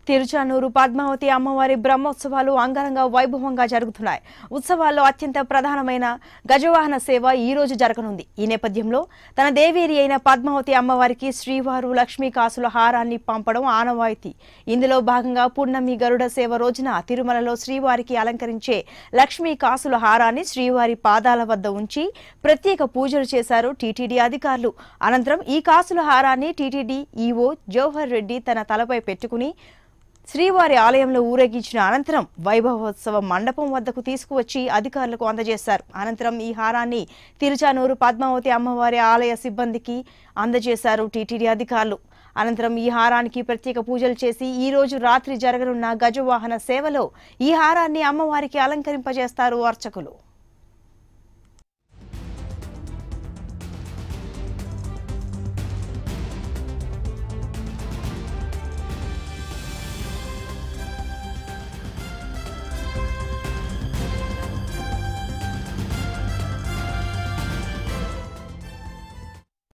తిరుచానూరు పద్మావతి అమ్మవారి బ్రహ్మోత్సవాలు అంగరంగ వైభవంగా జరుగుతున్నాయి ఉత్సవాల్లో అత్యంత ప్రధానమైన గజవాహన సేవ ఈ రోజు జరగనుంది ఈ నేపథ్యంలో తన దేవేరి అయిన పద్మావతి అమ్మవారికి శ్రీవారు లక్ష్మీ కాసుల హారాన్ని పంపడం ఆనవాయితీ ఇందులో భాగంగా పున్నమి గరుడ సేవ రోజున తిరుమలలో శ్రీవారికి అలంకరించే లక్ష్మీ కాసుల హారాన్ని శ్రీవారి పాదాల వద్ద ఉంచి ప్రత్యేక పూజలు చేశారు టీటీడీ అధికారులు అనంతరం ఈ కాసుల హారాన్ని టీటీడీ ఈవో జవహర్ రెడ్డి తన తలపై పెట్టుకుని శ్రీవారి ఆలయంలో ఊరేగించిన అనంతరం వైభవోత్సవ మండపం వద్దకు తీసుకువచ్చి అధికారులకు అందజేశారు అనంతరం ఈ హారాన్ని తిరుచానూరు పద్మావతి అమ్మవారి ఆలయ సిబ్బందికి అందజేశారు టీటీడీ అధికారులు అనంతరం ఈ హారానికి ప్రత్యేక పూజలు చేసి ఈ రోజు రాత్రి జరగనున్న గజవాహన సేవలో ఈ హారాన్ని అమ్మవారికి అలంకరింపజేస్తారు అర్చకులు